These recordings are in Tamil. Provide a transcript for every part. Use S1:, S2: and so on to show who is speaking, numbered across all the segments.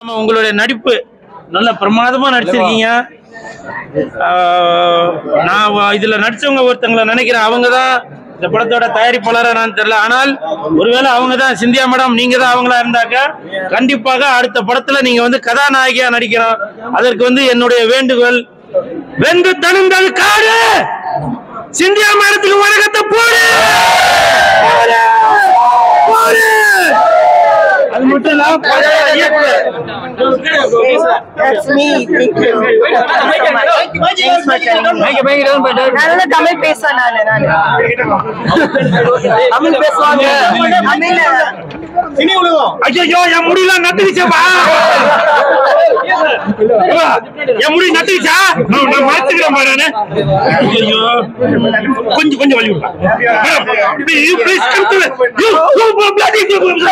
S1: ஆமா, உங்களுடைய நடிப்பு நல்ல பிரமாதமா நடிச்சிருக்கீங்க ஆஹ், நான் வ- இதுல நடிச்சவங்க ஒருத்தங்களை நினைக்கிறேன் அவங்க தான் இந்த படத்தோட தயாரிப்பாளரா நான் தெரியல ஆனால் ஒருவேளை அவங்க தான் சிந்தியா மேடம் நீங்க தான் அவங்களா இருந்தாக்க கண்டிப்பாக அடுத்த படத்துல நீங்க வந்து கதாநாயகியா நடிக்கணும் அதற்கு வந்து என்னுடைய வேண்டுகோள் வெந்து தணிந்தது காடு சிந்தியா மேடத்துக்கு உலகத்தை போடு போடு! போடு! அது மட்டும் இல்லாம படத்தோட இயக்குனர்
S2: That's me. Thank you. Thank you so much. Thanks for telling me. நல்ல தமிழ் பேசுவேன் நானு நானு தமிழ் பேசுவாங்க தமிழ்
S1: ஐயோ என் முடியெல்லாம் நட்டுக்கிச்சப்பா ஏப்பா, என் முடி நட்டுக்கிச்சா நான் நான் மறைச்சுக்கிறேன் பாரு ஐயோ கொஞ்சம் கொஞ்சம் வழி விடுப்பா madam, please, please come to me. You, you bloody-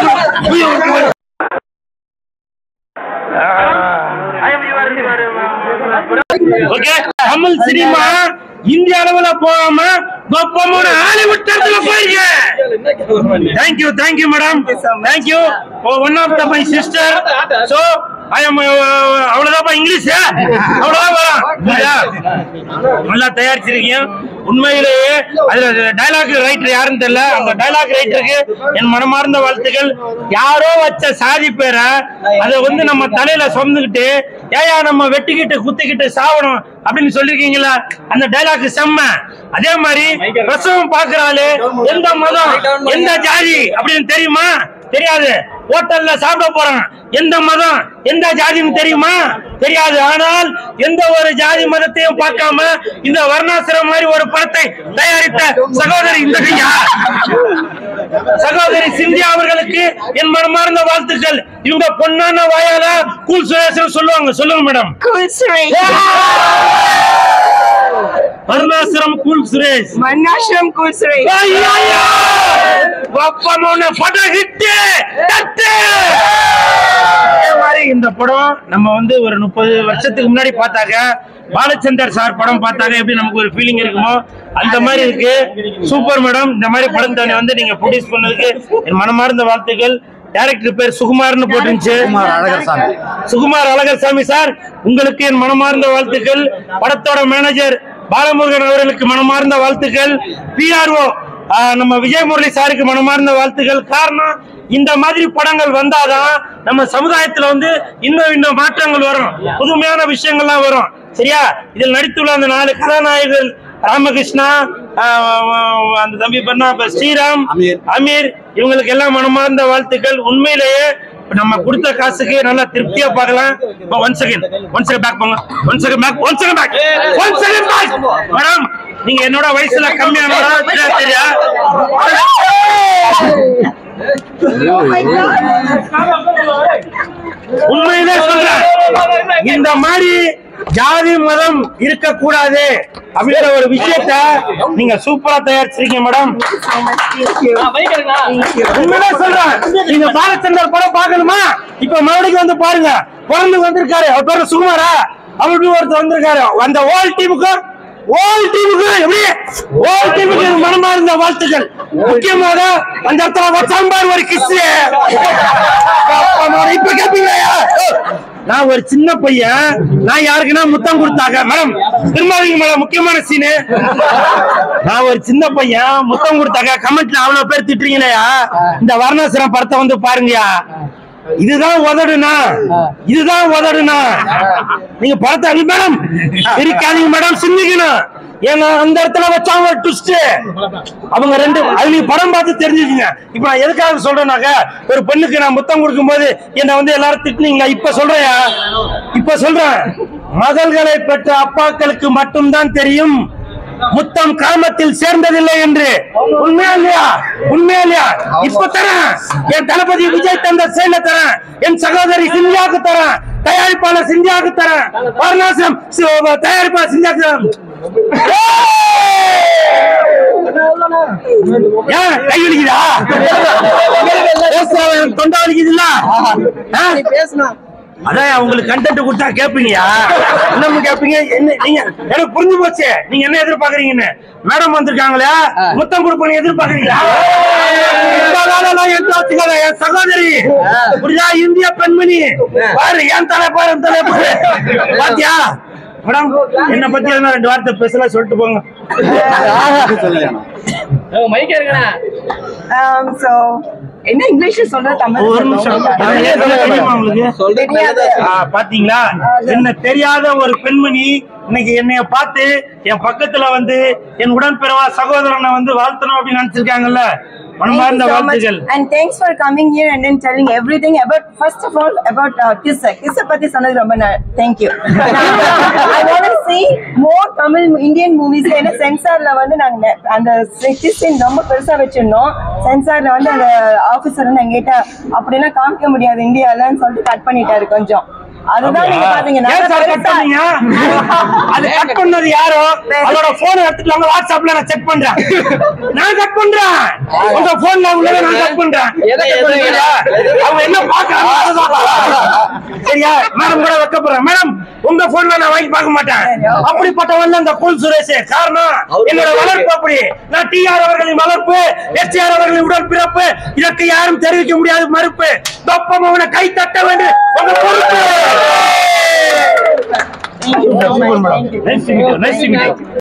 S1: okay Tamil cinema இந்திய அளவுல போகாம கொப்பமான ஹாலிவுட் தரத்துல போயிருக்க thank you thank you madam thank you one of the my sister so I am அவ்வளவுதான்ப்பா இங்கிலீஷ் அவ்வளவுதான் வரும் இல்லையா? நல்லா தயாரிச்சிருக்கீங்க உண்மையிலேயே அதுல டைலாக் ரைட்டர் யாருன்னு தெரியல அந்த டைலாக் ரைட்டருக்கு என் மனமார்ந்த வாழ்த்துக்கள் யாரோ வச்ச சாதி பேரை அதை வந்து நம்ம தலையில சுமந்துக்கிட்டு ஏயா நம்ம வெட்டிக்கிட்டு குத்திக்கிட்டு சாவணும் அப்படின்னு சொல்லிருக்கீங்களா அந்த டைலாக் செம்ம அதே மாதிரி பிரசவம் பாக்குறாரு எந்த மதம் எந்த ஜாதி அப்படின்னு தெரியுமா தெரியாது ஹோட்டல்ல சாப்பிட போறான் எந்த மதம் எந்த ஜாதின்னு தெரியுமா தெரியாது ஆனால் எந்த ஒரு ஜாதி மதத்தையும் பார்க்காம இந்த வர்ணாசிரம் மாதிரி ஒரு படத்தை தயாரித்த சகோதரி இந்த கையா சகோதரி சிந்தியா அவர்களுக்கு என் மனமார்ந்த வாழ்த்துக்கள் இவங்க பொன்னான வாயால கூல் சுரேஷன் சொல்லுவாங்க சொல்லுங்க மேடம்
S2: Cool Suresh.
S1: வர்ணாசிரம் cool Suresh
S2: Manashram Cool Suresh.
S1: ஐயையோ! ஒப்பமோன படம் ஹிட் தட்டு அதே மாதிரி இந்த படம் நம்ம வந்து ஒரு முப்பது வருஷத்துக்கு முன்னாடி பார்த்தாக்க பாலச்சந்தர் சார் படம் பார்த்தாக்க எப்படி நமக்கு ஒரு ஃபீலிங் இருக்குமோ அந்த மாதிரி இருக்கு சூப்பர் மேடம் இந்த மாதிரி படம் தானே வந்து நீங்க ப்ரொடியூஸ் பண்ணதுக்கு என் மனமார்ந்த வாழ்த்துக்கள் டைரக்டர் பேர் சுகுமார்னு போட்டுருந்துச்சு சுகுமார் அழகர் சாமி சார் உங்களுக்கு என் மனமார்ந்த வாழ்த்துக்கள் படத்தோட மேனேஜர் பாலமுருகன் அவர்களுக்கு மனமார்ந்த வாழ்த்துக்கள் பிஆர்ஓ நம்ம விஜய் முரளி சாருக்கு மனமார்ந்த வாழ்த்துக்கள் காரணம் இந்த மாதிரி படங்கள் வந்தாதான் நம்ம சமுதாயத்துல வந்து இன்னும் இன்னும் மாற்றங்கள் வரும் புதுமையான விஷயங்கள்லாம் வரும் சரியா இதில் நடித்துள்ள அந்த நாலு கதாநாயகர்கள் ராமகிருஷ்ணா ஆஹ் அந்த தம்பி பண்ணா இப்ப ஸ்ரீராம் அமீர் இவங்களுக்கு எல்லாம் மனமார்ந்த வாழ்த்துக்கள் உண்மையிலேயே இப்ப நம்ம கொடுத்த காசுக்கு நல்லா திருப்தியா பார்க்கலாம் one second one second back போங்க one second back one second back one second back madam நீங்க என்னோட வயசுல கம்மியானவரா தெரியா தெரியா உண்மையிலே சொல்றேன் இந்த மாதிரி ஜாதி மதம் இருக்கக்கூடாது அப்படின்ற ஒரு விஷயத்த நீங்க சூப்பரா தயாரிச்சிருக்கீங்க மேடம் உண்மையிலே சொல்றேன் நீங்க பாலச்சந்தர் படம் பார்க்கணுமா இப்ப மறுபடியும் வந்து பாருங்க பிறந்து வந்திருக்காரு அவர் பேரு சுகுமாரா அவருக்கு ஒருத்தர் வந்திருக்காரு அந்த ஓல் டீமுக்கும் ஓல் டீமுக்கு எப்படி ஓல் டீமுக்கு என் மனமார்ந்த வாழ்த்துக்கள் முக்கியமாக அந்த இடத்துல வச்சாம்பார் ஒரு கிஸ் இப்ப கேப்பீங்களா நான் ஒரு சின்ன பையன் நான் யாருக்குன்னா முத்தம் கொடுத்தாங்க மேடம் திருமாவீங்க மேடம் முக்கியமான சீனு நான் ஒரு சின்ன பையன் முத்தம் கொடுத்தாங்க கமெண்ட்ல அவ்வளவு பேர் திட்டுறீங்களேயா இந்த வர்ணாசிரம் படத்தை வந்து பாருங்கயா இதுதான் உதடுனா இதுதான் உதடுனா நீங்க படத்தை அனு மேடம் இருக்காதீங்க மேடம் சிந்திக்கணும் ஏன்னா அந்த இடத்துல வச்சாங்க ட்விஸ்ட் அவங்க ரெண்டு அது நீங்க படம் பார்த்து தெரிஞ்சுக்கங்க இப்ப நான் எதுக்காக சொல்றேனாக்க ஒரு பெண்ணுக்கு நான் முத்தம் கொடுக்கும்போது என்ன வந்து எல்லாரும் திட்டுனீங்களா இப்ப சொல்றேயா இப்ப சொல்றேன் மகள்களை பெற்ற அப்பாக்களுக்கு மட்டும்தான் தெரியும் முத்தம் காமத்தில் சேர்ந்ததில்லை என்று உண்மையா இல்லையா உண்மையா இல்லையா இப்ப தரேன் என் தளபதி விஜய் தந்த செயல தரேன் என் சகோதரி சிந்தியாவுக்கு தரேன் தயாரிப்பாளர் சிந்தியாவுக்கு தரேன் வாரணாசிரம் சி- தயாரிப்பாளர் சிந்தியாவுக்கு தரேன். ஏன் கை வலிக்குதா பேசுறவன் தொண்டை வலிக்குதுல்ல ஆ? அதான் உங்களுக்கு கண்டென்ட் கொடுத்தா கேப்பீங்கயா என்ன கேப்பீங்க என்ன நீங்க எனக்கு புரிஞ்சு போச்சு நீங்க என்ன எதிர்பார்க்கறீங்கன்னு மேடம் வந்திருக்காங்களா முத்தம் கொடுப்பீங்க எதிர்பார்க்கறீங்களா இந்த வேலைலாம் எந்த வச்சுக்காத, என் சகோதரி புரியுதா இந்திய பெண்மணி பாரு என் தலை பாரு என் தலை பாரு பாத்தியா மேடம் என்ன பத்தி எதுனா ரெண்டு வார்த்தை பேசல சொல்லிட்டு போங்க
S2: மைக் இருக்குண்ணா
S3: Um, so, என்ன இங்கிலீஷ்ல சொல்ற தமிழ்
S1: ஒரு நிமிஷம் நான் ஏன் சொல்ல தெரியுமா உங்களுக்கு
S3: தெரியாது
S1: ஆ, பாத்தீங்களா என்ன தெரியாத ஒரு பெண்மணி இன்னைக்கு என்னைய பார்த்து என் பக்கத்துல வந்து என் உடன்பிறவா சகோதரனை வந்து வாழ்த்தணும் அப்படின்னு நினைச்சிருக்காங்கல்ல
S3: Thank
S1: மனமார்ந்த
S3: you so much.
S1: வாழ்த்துகள்
S3: And thanks for coming here and then telling everything about, first of all, about uh, Kiss. Kiss பத்தி சொன்னது ரொம்ப ந- thank you. I want to see more Tamil Indian movies. ஏன்னா சென்சார்ல வந்து நாங்க நெ- அந்த கிஸ் சீன் ரொம்ப பெருசா வச்சிருந்தோம் சென்சார்ல வந்து அந்த ஆபீசர் வந்து எங்கிட்ட அப்படிலாம் காமிக்க முடியாது இந்தியாலன்னு சொல்லிட்டு கட் பண்ணிட்டாரு கொஞ்சம் அதுதான் நீங்க பாத்தீங்க
S1: ஏன்
S3: நல்லா
S1: சார் கட்
S3: பெருசா-
S1: பண்ணீங்க அது கட் பண்ணது யாரோ அதோட போன் எடுத்துட்டு வாங்க வாட்ஸ்அப்ல நான் செக் பண்றேன் நான் கட் பண்றேன் உங்க போன்ல உள்ளத நான் கட் பண்றேன்
S2: எதை cut பண்றீங்க?
S1: அவங்க என்ன பாக்குறாங்க சரியா மேடம் கூட வைக்க போறேன் மேடம் உங்க போன்ல நான் வாங்கி பார்க்க மாட்டேன் அப்படிப்பட்டவன் அந்த புல் சுரேஷ் காரணம் என்னோட வளர்ப்பு அப்படி நான் டிஆர் அவர்களின் வளர்ப்பு எஸ்டிஆர் அவர்களின் உடல் பிறப்பு இதற்கு யாரும் தெரிவிக்க முடியாது மறுப்பு தொப்பம் அவனை கை தட்ட வேண்டும் உங்க பொறுப்பு
S3: Thank you so much. Thank you.
S1: Nice to meet you. Nice to meet you.